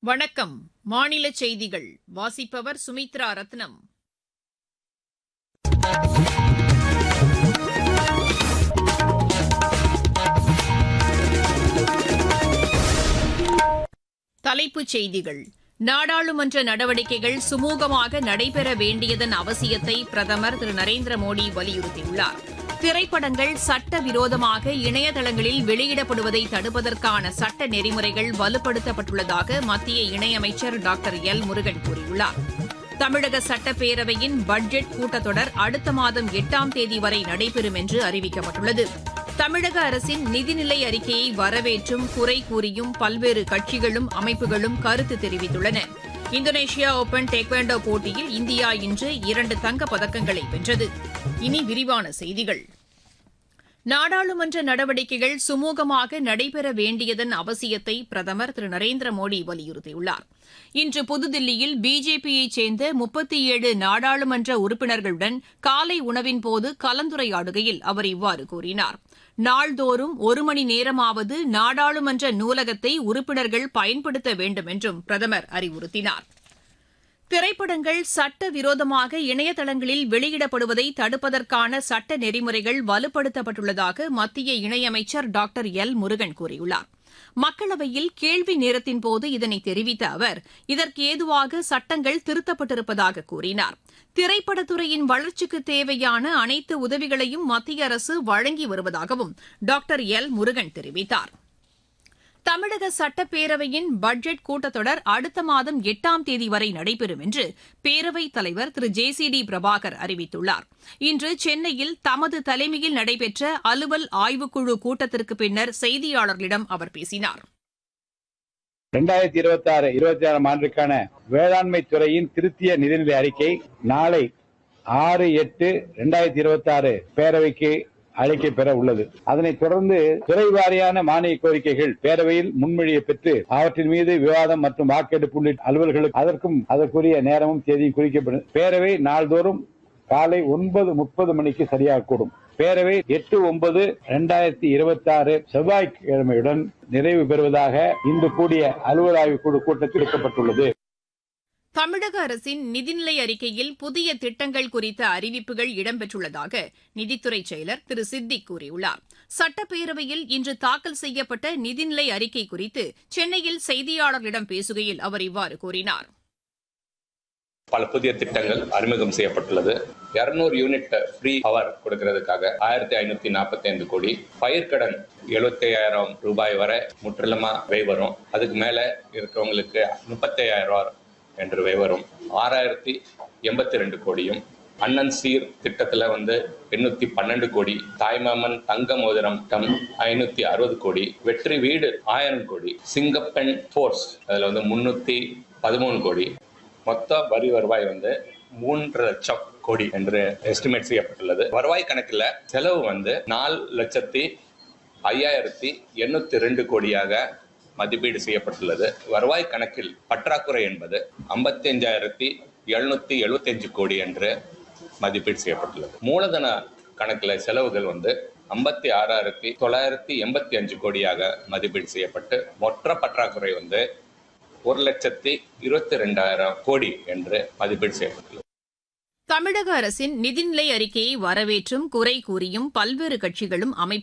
வணக்கம் மாநில செய்திகள் வாசிப்பவர் சுமித்ரா ரத்னம் தலைப்புச் செய்திகள் நாடாளுமன்ற நடவடிக்கைகள் சுமூகமாக நடைபெற வேண்டியதன் அவசியத்தை பிரதமர் திரு நரேந்திர மோடி வலியுறுத்தியுள்ளார் திரைப்படங்கள் சட்டவிரோதமாக இணையதளங்களில் வெளியிடப்படுவதை தடுப்பதற்கான சட்ட நெறிமுறைகள் வலுப்படுத்தப்பட்டுள்ளதாக மத்திய இணையமைச்சர் டாக்டர் எல் முருகன் கூறியுள்ளார் தமிழக சட்டப்பேரவையின் பட்ஜெட் கூட்டத்தொடர் அடுத்த மாதம் எட்டாம் தேதி வரை நடைபெறும் என்று அறிவிக்கப்பட்டுள்ளது தமிழக அரசின் நிதிநிலை அறிக்கையை வரவேற்றும் குறை கூறியும் பல்வேறு கட்சிகளும் அமைப்புகளும் கருத்து தெரிவித்துள்ளன இந்தோனேஷியா ஓபன் டேக்வாண்டோ போட்டியில் இந்தியா இன்று இரண்டு தங்கப் பதக்கங்களை வென்றது இனி விரிவான செய்திகள் நாடாளுமன்ற நடவடிக்கைகள் சுமூகமாக நடைபெற வேண்டியதன் அவசியத்தை பிரதமர் திரு நரேந்திர மோடி வலியுறுத்தியுள்ளார் இன்று புதுதில்லியில் பிஜேபியைச் சேர்ந்த முப்பத்தி ஏழு நாடாளுமன்ற உறுப்பினர்களுடன் காலை உணவின்போது கலந்துரையாடுகையில் அவர் இவ்வாறு கூறினார் நாள்தோறும் ஒரு மணி நேரமாவது நாடாளுமன்ற நூலகத்தை உறுப்பினர்கள் பயன்படுத்த வேண்டும் என்றும் பிரதமர் அறிவுறுத்தினார் திரைப்படங்கள் சட்டவிரோதமாக இணையதளங்களில் வெளியிடப்படுவதை தடுப்பதற்கான சட்ட நெறிமுறைகள் வலுப்படுத்தப்பட்டுள்ளதாக மத்திய இணையமைச்சர் டாக்டர் எல் முருகன் கூறியுள்ளார் மக்களவையில் கேள்வி நேரத்தின்போது இதனை தெரிவித்த அவர் இதற்கு ஏதுவாக சட்டங்கள் திருத்தப்பட்டிருப்பதாக கூறினார் திரைப்படத்துறையின் வளர்ச்சிக்கு தேவையான அனைத்து உதவிகளையும் மத்திய அரசு வழங்கி வருவதாகவும் டாக்டர் எல் முருகன் தெரிவித்தார் தமிழக சட்டப்பேரவையின் பட்ஜெட் கூட்டத்தொடர் அடுத்த மாதம் எட்டாம் தேதி வரை நடைபெறும் என்று பேரவைத் தலைவர் திரு ஜே சி டி பிரபாகர் அறிவித்துள்ளார் இன்று சென்னையில் தமது தலைமையில் நடைபெற்ற அலுவல் ஆய்வுக்குழு கூட்டத்திற்கு பின்னர் செய்தியாளர்களிடம் அவர் பேசினார் இரண்டாயிரத்தி இருபத்தி ஆறு இருபத்தி ஆறாம் ஆண்டுக்கான வேளாண்மை துறையின் திருத்திய நிதிநிலை அறிக்கை நாளை ஆறு எட்டு இரண்டாயிரத்தி இருபத்தி ஆறு பேரவைக்கு அழைக்க பெற உள்ளது அதனைத் தொடர்ந்து துறை வாரியான மானிய கோரிக்கைகள் பேரவையில் முன்மொழியை பெற்று அவற்றின் மீது விவாதம் மற்றும் வாக்கெடுப்பு உள்ளிட்ட அலுவல்களுக்கு அதற்கும் அதற்குரிய நேரமும் தேதியும் குறிக்கப்படும் பேரவை நாள்தோறும் காலை ஒன்பது முப்பது மணிக்கு சரியாக கூடும் பேரவை எட்டு ஒன்பது இரண்டாயிரத்தி இருபத்தி ஆறு செவ்வாய்க்கிழமையுடன் நிறைவு பெறுவதாக இன்று கூடிய அலுவல் ஆய்வு குழு கூட்டத்தில் எடுக்கப்பட்டுள்ளது தமிழக அரசின் நிதிநிலை அறிக்கையில் புதிய திட்டங்கள் குறித்த அறிவிப்புகள் இடம்பெற்றுள்ளதாக நிதித்துறை செயலர் திரு சித்திக் கூறியுள்ளார் சட்டப்பேரவையில் இன்று தாக்கல் செய்யப்பட்ட நிதிநிலை அறிக்கை குறித்து சென்னையில் செய்தியாளர்களிடம் பேசுகையில் அவர் இவ்வாறு கூறினார் பல புதிய திட்டங்கள் அறிமுகம் செய்யப்பட்டுள்ளது இருநூறு யூனிட் ஃப்ரீ பவர் கொடுக்கறதுக்காக ஆயிரத்தி ஐநூத்தி நாற்பத்தி ஐந்து கோடி பயிர்க்கடன் எழுபத்தி ஐயாயிரம் ரூபாய் வரை முற்றிலுமா வை வரும் அதுக்கு மேல இருக்கிறவங்களுக்கு முப்பத்தி ஐயாயிரம் ரூபாய் என்று வை வரும் ஆறாயிரத்தி எண்பத்தி ரெண்டு கோடியும் அண்ணன் சீர் திட்டத்துல வந்து எண்ணூத்தி பன்னெண்டு கோடி தாய்மாமன் தங்க மோதிரம் டம் ஐநூத்தி அறுபது கோடி வெற்றி வீடு ஆயிரம் கோடி சிங்கப்பெண் ஃபோர்ஸ் அதுல வந்து முன்னூத்தி பதிமூணு கோடி மொத்த வரி வருவாய் வந்து மூன்று லட்சம் கோடி என்று எஸ்டிமேட் செய்யப்பட்டுள்ளது வருவாய் கணக்குல செலவு வந்து நாலு லட்சத்தி ஐயாயிரத்தி எண்ணூத்தி ரெண்டு கோடியாக மதிப்பீடு செய்யப்பட்டுள்ளது வருவாய் கணக்கில் பற்றாக்குறை என்பது ஐம்பத்தி அஞ்சாயிரத்தி எழுநூத்தி எழுபத்தி அஞ்சு கோடி என்று மதிப்பீடு செய்யப்பட்டுள்ளது மூலதன கணக்குல செலவுகள் வந்து ஐம்பத்தி ஆறாயிரத்தி தொள்ளாயிரத்தி எண்பத்தி அஞ்சு கோடியாக மதிப்பீடு செய்யப்பட்டு மொத்த பற்றாக்குறை வந்து ஒரு லட்சத்தி இருபத்தி ரெண்டாயிரம் கோடி என்று மதிப்பீடு செய்யப்பட்டுள்ளது தமிழக அரசின் நிதிநிலை அறிக்கையை வரவேற்றும் குறை கூறியும் பல்வேறு கட்சிகளும் அமைப்பு